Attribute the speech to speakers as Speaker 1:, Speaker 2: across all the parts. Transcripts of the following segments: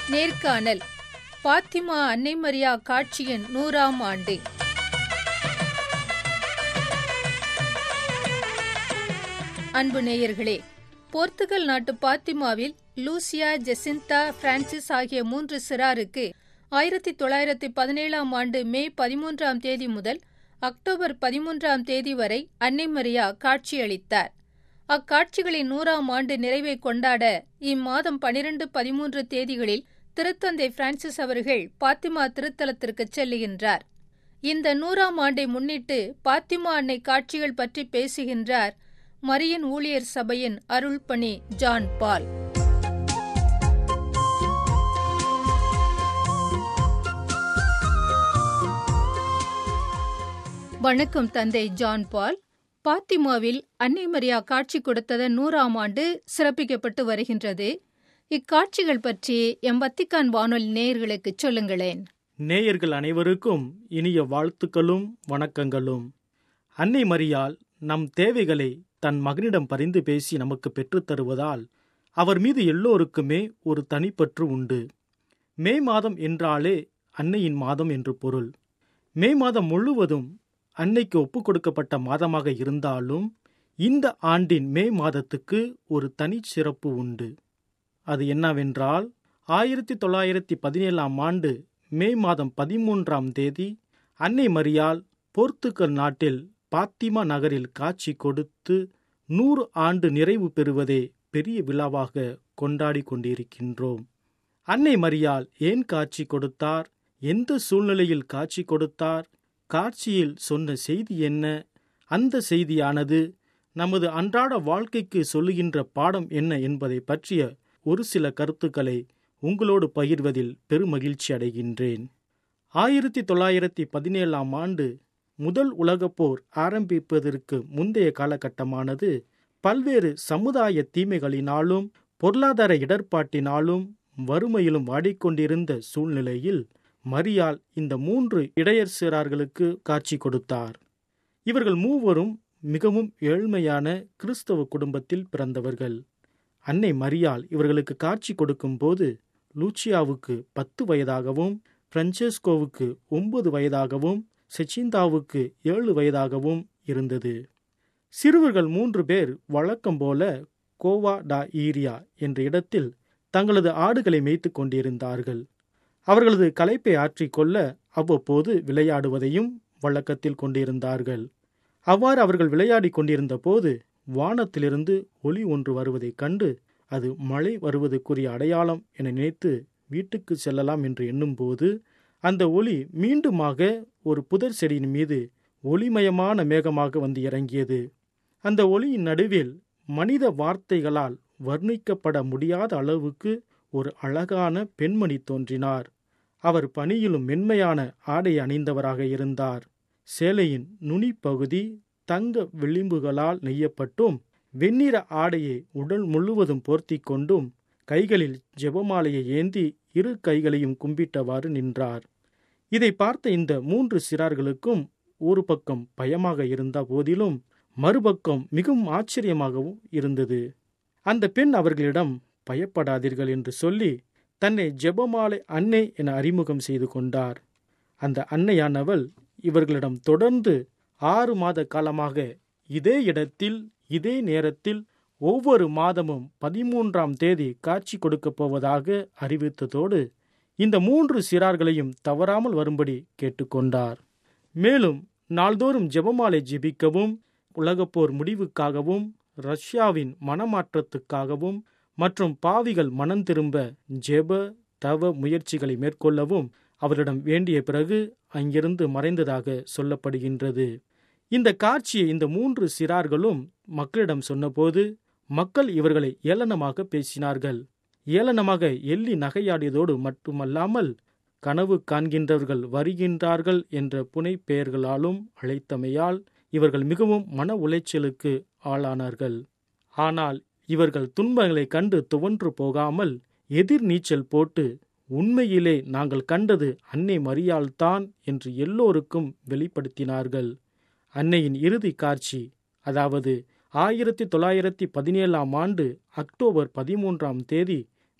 Speaker 1: நேர்காணல் பாத்திமா அன்னை மரியா காட்சியின் நூறாம் ஆண்டு அன்பு நேயர்களே போர்த்துகல் நாட்டு பாத்திமாவில் லூசியா ஜெசிந்தா பிரான்சிஸ் ஆகிய மூன்று சிறாருக்கு ஆயிரத்தி தொள்ளாயிரத்தி பதினேழாம் ஆண்டு மே பதிமூன்றாம் தேதி முதல் அக்டோபர் பதிமூன்றாம் தேதி வரை அன்னை மரியா காட்சியளித்தார் அக்காட்சிகளின் நூறாம் ஆண்டு நிறைவை கொண்டாட இம்மாதம் பனிரெண்டு பதிமூன்று தேதிகளில் திருத்தந்தை பிரான்சிஸ் அவர்கள் பாத்திமா திருத்தலத்திற்கு செல்லுகின்றார் இந்த நூறாம் ஆண்டை முன்னிட்டு பாத்திமா அன்னை காட்சிகள் பற்றி பேசுகின்றார் மரியன் ஊழியர் சபையின் அருள்பணி ஜான் பால் வணக்கம் தந்தை ஜான் பால் பாத்திமாவில் அன்னை மரியா காட்சி கொடுத்ததன் நூறாம் ஆண்டு சிறப்பிக்கப்பட்டு வருகின்றது இக்காட்சிகள் பற்றி எம் வத்திக்கான் வானொலி நேயர்களுக்கு சொல்லுங்களேன்
Speaker 2: நேயர்கள் அனைவருக்கும் இனிய வாழ்த்துக்களும் வணக்கங்களும் அன்னை மரியாள் நம் தேவைகளை தன் மகனிடம் பரிந்து பேசி நமக்கு பெற்றுத் தருவதால் அவர் மீது எல்லோருக்குமே ஒரு தனிப்பற்று உண்டு மே மாதம் என்றாலே அன்னையின் மாதம் என்று பொருள் மே மாதம் முழுவதும் அன்னைக்கு ஒப்புக் கொடுக்கப்பட்ட மாதமாக இருந்தாலும் இந்த ஆண்டின் மே மாதத்துக்கு ஒரு தனிச்சிறப்பு உண்டு அது என்னவென்றால் ஆயிரத்தி தொள்ளாயிரத்தி பதினேழாம் ஆண்டு மே மாதம் பதிமூன்றாம் தேதி அன்னை மரியாள் போர்த்துகல் நாட்டில் பாத்திமா நகரில் காட்சி கொடுத்து நூறு ஆண்டு நிறைவு பெறுவதே பெரிய விழாவாக கொண்டாடி கொண்டிருக்கின்றோம் அன்னை மரியாள் ஏன் காட்சி கொடுத்தார் எந்த சூழ்நிலையில் காட்சி கொடுத்தார் காட்சியில் சொன்ன செய்தி என்ன அந்த செய்தியானது நமது அன்றாட வாழ்க்கைக்கு சொல்லுகின்ற பாடம் என்ன என்பதை பற்றிய ஒரு சில கருத்துக்களை உங்களோடு பகிர்வதில் பெருமகிழ்ச்சி அடைகின்றேன் ஆயிரத்தி தொள்ளாயிரத்தி பதினேழாம் ஆண்டு முதல் உலகப் போர் ஆரம்பிப்பதற்கு முந்தைய காலகட்டமானது பல்வேறு சமுதாய தீமைகளினாலும் பொருளாதார இடர்பாட்டினாலும் வறுமையிலும் வாடிக்கொண்டிருந்த சூழ்நிலையில் மரியாள் இந்த மூன்று இடையர்சிறார்களுக்கு காட்சி கொடுத்தார் இவர்கள் மூவரும் மிகவும் ஏழ்மையான கிறிஸ்தவ குடும்பத்தில் பிறந்தவர்கள் அன்னை மரியாள் இவர்களுக்கு காட்சி கொடுக்கும்போது லூச்சியாவுக்கு பத்து வயதாகவும் பிரான்செஸ்கோவுக்கு ஒன்பது வயதாகவும் செச்சிந்தாவுக்கு ஏழு வயதாகவும் இருந்தது சிறுவர்கள் மூன்று பேர் வழக்கம் போல கோவா டா ஈரியா என்ற இடத்தில் தங்களது ஆடுகளை மேய்த்து கொண்டிருந்தார்கள் அவர்களது களைப்பை ஆற்றிக்கொள்ள அவ்வப்போது விளையாடுவதையும் வழக்கத்தில் கொண்டிருந்தார்கள் அவ்வாறு அவர்கள் விளையாடிக் கொண்டிருந்த போது வானத்திலிருந்து ஒளி ஒன்று வருவதைக் கண்டு அது மழை வருவதற்குரிய அடையாளம் என நினைத்து வீட்டுக்கு செல்லலாம் என்று எண்ணும்போது அந்த ஒளி மீண்டுமாக ஒரு புதர் செடியின் மீது ஒளிமயமான மேகமாக வந்து இறங்கியது அந்த ஒளியின் நடுவில் மனித வார்த்தைகளால் வர்ணிக்கப்பட முடியாத அளவுக்கு ஒரு அழகான பெண்மணி தோன்றினார் அவர் பணியிலும் மென்மையான ஆடை அணிந்தவராக இருந்தார் சேலையின் நுனிப்பகுதி தங்க விளிம்புகளால் நெய்யப்பட்டும் வெண்ணிற ஆடையை உடல் முழுவதும் போர்த்தி கொண்டும் கைகளில் ஜெபமாலையை ஏந்தி இரு கைகளையும் கும்பிட்டவாறு நின்றார் இதை பார்த்த இந்த மூன்று சிறார்களுக்கும் ஒரு பக்கம் பயமாக இருந்த போதிலும் மறுபக்கம் மிகவும் ஆச்சரியமாகவும் இருந்தது அந்த பெண் அவர்களிடம் பயப்படாதீர்கள் என்று சொல்லி தன்னை ஜெபமாலை அன்னை என அறிமுகம் செய்து கொண்டார் அந்த அன்னையானவள் இவர்களிடம் தொடர்ந்து ஆறு மாத காலமாக இதே இடத்தில் இதே நேரத்தில் ஒவ்வொரு மாதமும் பதிமூன்றாம் தேதி காட்சி கொடுக்கப் போவதாக அறிவித்ததோடு இந்த மூன்று சிறார்களையும் தவறாமல் வரும்படி கேட்டுக்கொண்டார் மேலும் நாள்தோறும் ஜெபமாலை ஜெபிக்கவும் உலகப்போர் முடிவுக்காகவும் ரஷ்யாவின் மனமாற்றத்துக்காகவும் மற்றும் பாவிகள் மனம் திரும்ப ஜெப தவ முயற்சிகளை மேற்கொள்ளவும் அவரிடம் வேண்டிய பிறகு அங்கிருந்து மறைந்ததாக சொல்லப்படுகின்றது இந்த காட்சியை இந்த மூன்று சிறார்களும் மக்களிடம் சொன்னபோது மக்கள் இவர்களை ஏளனமாக பேசினார்கள் ஏளனமாக எள்ளி நகையாடியதோடு மட்டுமல்லாமல் கனவு காண்கின்றவர்கள் வருகின்றார்கள் என்ற புனை பெயர்களாலும் அழைத்தமையால் இவர்கள் மிகவும் மன உளைச்சலுக்கு ஆளானார்கள் ஆனால் இவர்கள் துன்பங்களை கண்டு துவன்று போகாமல் எதிர் நீச்சல் போட்டு உண்மையிலே நாங்கள் கண்டது அன்னை மரியாள்தான் என்று எல்லோருக்கும் வெளிப்படுத்தினார்கள் அன்னையின் இறுதி காட்சி அதாவது ஆயிரத்தி தொள்ளாயிரத்தி பதினேழாம் ஆண்டு அக்டோபர் பதிமூன்றாம் தேதி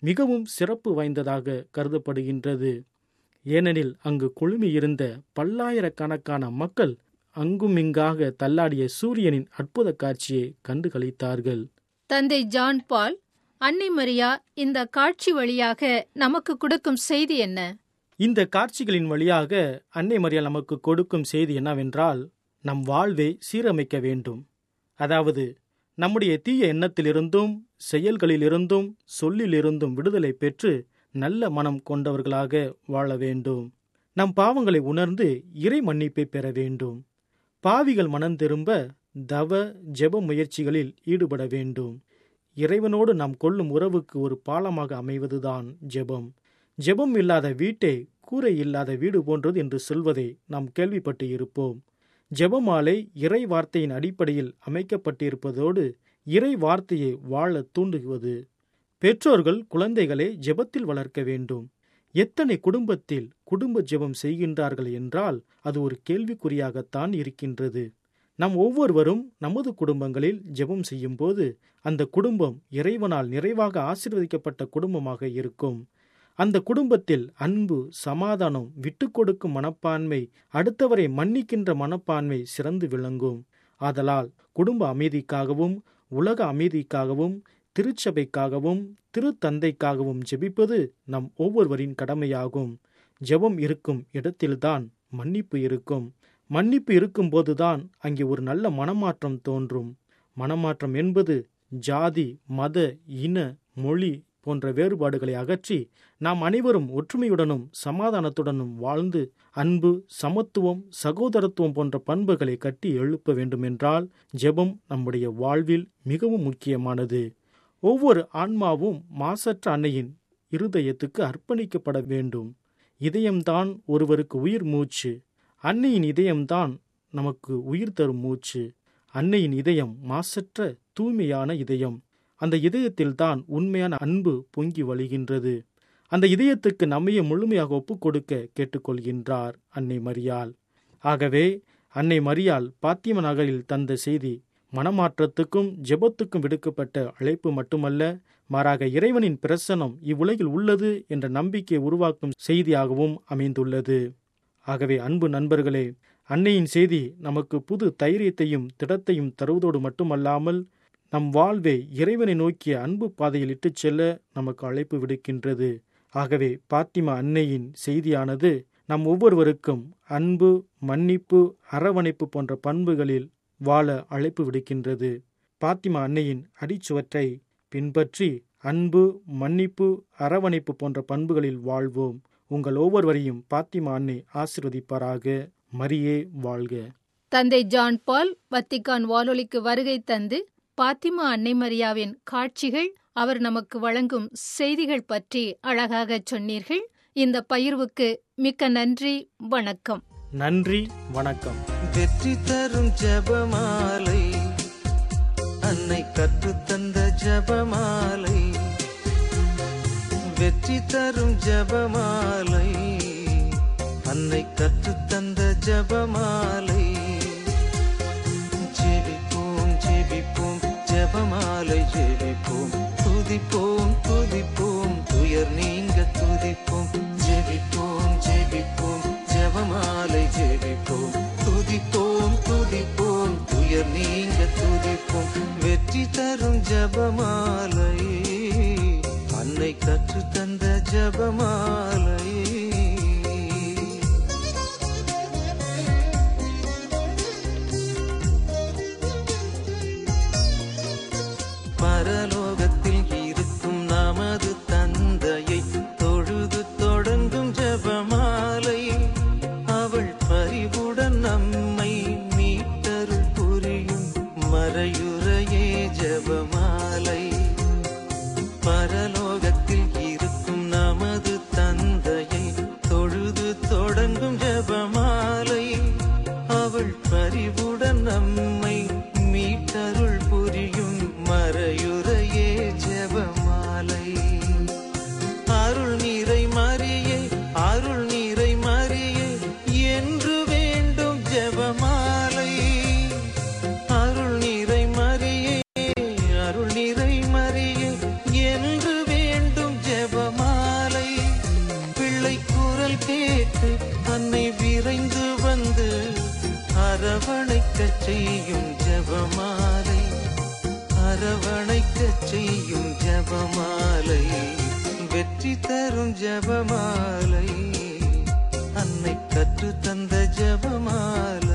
Speaker 2: மிகவும் சிறப்பு வாய்ந்ததாக கருதப்படுகின்றது ஏனெனில் அங்கு குழுமியிருந்த பல்லாயிரக்கணக்கான மக்கள் அங்குமிங்காக தள்ளாடிய சூரியனின் அற்புத காட்சியை கண்டு களித்தார்கள்
Speaker 1: தந்தை ஜான் பால் அன்னை மரியா இந்த காட்சி வழியாக நமக்கு கொடுக்கும் செய்தி என்ன
Speaker 2: இந்த காட்சிகளின் வழியாக அன்னை மரியாள் நமக்கு கொடுக்கும் செய்தி என்னவென்றால் நம் வாழ்வை சீரமைக்க வேண்டும் அதாவது நம்முடைய தீய எண்ணத்திலிருந்தும் செயல்களிலிருந்தும் சொல்லிலிருந்தும் விடுதலை பெற்று நல்ல மனம் கொண்டவர்களாக வாழ வேண்டும் நம் பாவங்களை உணர்ந்து இறை மன்னிப்பை பெற வேண்டும் பாவிகள் மனம் திரும்ப தவ ஜெப முயற்சிகளில் ஈடுபட வேண்டும் இறைவனோடு நாம் கொள்ளும் உறவுக்கு ஒரு பாலமாக அமைவதுதான் ஜெபம் ஜெபம் இல்லாத வீட்டை கூரை இல்லாத வீடு போன்றது என்று சொல்வதை நாம் கேள்விப்பட்டு இருப்போம் ஜெபமாலை இறை வார்த்தையின் அடிப்படையில் அமைக்கப்பட்டிருப்பதோடு இறை வார்த்தையை வாழ தூண்டுவது பெற்றோர்கள் குழந்தைகளை ஜெபத்தில் வளர்க்க வேண்டும் எத்தனை குடும்பத்தில் குடும்ப ஜெபம் செய்கின்றார்கள் என்றால் அது ஒரு கேள்விக்குறியாகத்தான் இருக்கின்றது நம் ஒவ்வொருவரும் நமது குடும்பங்களில் ஜெபம் செய்யும்போது அந்த குடும்பம் இறைவனால் நிறைவாக ஆசீர்வதிக்கப்பட்ட குடும்பமாக இருக்கும் அந்த குடும்பத்தில் அன்பு சமாதானம் விட்டு கொடுக்கும் மனப்பான்மை அடுத்தவரை மன்னிக்கின்ற மனப்பான்மை சிறந்து விளங்கும் ஆதலால் குடும்ப அமைதிக்காகவும் உலக அமைதிக்காகவும் திருச்சபைக்காகவும் திருத்தந்தைக்காகவும் ஜெபிப்பது நம் ஒவ்வொருவரின் கடமையாகும் ஜெபம் இருக்கும் இடத்தில்தான் மன்னிப்பு இருக்கும் மன்னிப்பு இருக்கும்போதுதான் அங்கே ஒரு நல்ல மனமாற்றம் தோன்றும் மனமாற்றம் என்பது ஜாதி மத இன மொழி போன்ற வேறுபாடுகளை அகற்றி நாம் அனைவரும் ஒற்றுமையுடனும் சமாதானத்துடனும் வாழ்ந்து அன்பு சமத்துவம் சகோதரத்துவம் போன்ற பண்புகளை கட்டி எழுப்ப வேண்டுமென்றால் ஜெபம் நம்முடைய வாழ்வில் மிகவும் முக்கியமானது ஒவ்வொரு ஆன்மாவும் மாசற்ற அன்னையின் இருதயத்துக்கு அர்ப்பணிக்கப்பட வேண்டும் இதயம்தான் ஒருவருக்கு உயிர் மூச்சு அன்னையின் இதயம்தான் நமக்கு உயிர் தரும் மூச்சு அன்னையின் இதயம் மாசற்ற தூய்மையான இதயம் அந்த இதயத்தில்தான் உண்மையான அன்பு பொங்கி வழிகின்றது அந்த இதயத்துக்கு நம்மையே முழுமையாக ஒப்புக் கொடுக்க கேட்டுக்கொள்கின்றார் அன்னை மரியாள் ஆகவே அன்னை மரியாள் பாத்திம நகரில் தந்த செய்தி மனமாற்றத்துக்கும் ஜெபத்துக்கும் விடுக்கப்பட்ட அழைப்பு மட்டுமல்ல மாறாக இறைவனின் பிரசனம் இவ்வுலகில் உள்ளது என்ற நம்பிக்கையை உருவாக்கும் செய்தியாகவும் அமைந்துள்ளது ஆகவே அன்பு நண்பர்களே அன்னையின் செய்தி நமக்கு புது தைரியத்தையும் திடத்தையும் தருவதோடு மட்டுமல்லாமல் நம் வாழ்வை இறைவனை நோக்கிய அன்பு பாதையில் இட்டுச் செல்ல நமக்கு அழைப்பு விடுக்கின்றது ஆகவே பாத்திமா அன்னையின் செய்தியானது நம் ஒவ்வொருவருக்கும் அன்பு மன்னிப்பு அரவணைப்பு போன்ற பண்புகளில் வாழ அழைப்பு விடுக்கின்றது பாத்திமா அன்னையின் அடிச்சுவற்றை பின்பற்றி அன்பு மன்னிப்பு அரவணைப்பு போன்ற பண்புகளில் வாழ்வோம் உங்கள் ஒவ்வொருவரையும் பாத்திமா அன்னை ஆசிர்வதிப்பாராக மரியே வாழ்க
Speaker 1: தந்தை ஜான் பால் வத்திக்கான் வானொலிக்கு வருகை தந்து பாத்திமா அன்னை மரியாவின் காட்சிகள் அவர் நமக்கு வழங்கும் செய்திகள் பற்றி அழகாக சொன்னீர்கள் இந்த பகிர்வுக்கு மிக்க நன்றி வணக்கம்
Speaker 2: நன்றி வணக்கம்
Speaker 3: வெற்றி தரும் ஜபமாலை அன்னை கற்றுத்தந்த ஜபமாலை வெற்றி தரும் ஜபமாலை அன்னை கற்றுத்தந்த ஜபமாலை ஜெபிப்போம் ஜெபிப்போம் ஜபமாலை ஜெபிப்போம் துதிப்போம் துதிப்போம் துயர் நீங்க துதிப்போம் ஜெபிப்போம் ஜெபிப்போம் ஜபமாலை ஜெபிப்போம் துதிப்போம் துதிப்போம் துயர் நீங்க துதிப்போம் வெற்றி தரும் ஜபமாலை அன்னை கற்று தந்த ஜபமாலை பரலோகத்தில் இருக்கும் நமது தந்தையை தொழுது தொடங்கும் ஜபமாலை அவள் பரிவுடன் நம்மை மீட்டருள் புரியும் மறையுறையே ஜபமாலை பரலோகத்தில் இருக்கும் நமது தந்தையை தொழுது தொடங்கும் ஜபமாலை அவள் பரிவுடன் நம்மை மீட்டருள் புரியும் மறையுறையே ஜெபமாலை அருள் நீரை மறியே அருள் நீரை மறியே என்று வேண்டும் ஜெபமாலை அருள் நீரை மறியே அருள் நீரை அரவணைக்கச் செய்யும் ஜபமாலை வெற்றி தரும் ஜபமாலை அன்னை கற்று தந்த ஜபமாலை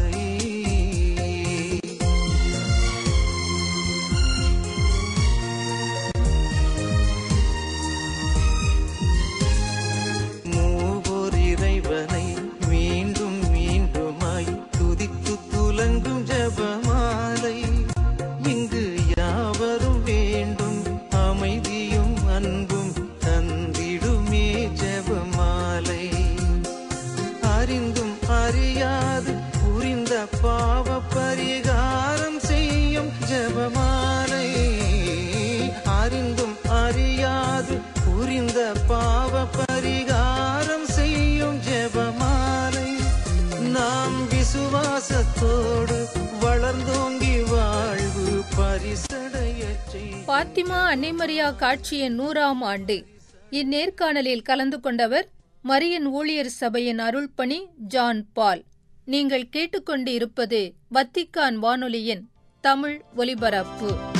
Speaker 3: மூவோர் இறைவனை மீண்டும் மீண்டுமாய் துதித்து துலங்கும் ஜபமாலை இங்கு யாவரும் வேண்டும் அமைதியும் அன்பும் தந்திடுமே ஜபமாலை அறிந்தும் அறியாது புரிந்த பாவ பரிகாரம் செய்யும் ஜபமாலை அறிந்தும் அறியாது புரிந்த பாவ பரிகாரம் செய்யும் ஜெபமாலை நாம் விசுவாசத்தோடு வளர்ந்தோங்கி வாழ்வு பரிசடையச் செய்யும்
Speaker 1: பாத்திமா அன்னைமரியா காட்சியின் நூறாம் ஆண்டு இந்நேர்காணலில் கலந்து கொண்டவர் மரியன் ஊழியர் சபையின் அருள்பணி ஜான் பால் நீங்கள் கேட்டுக்கொண்டு இருப்பது வத்திக்கான் வானொலியின் தமிழ் ஒலிபரப்பு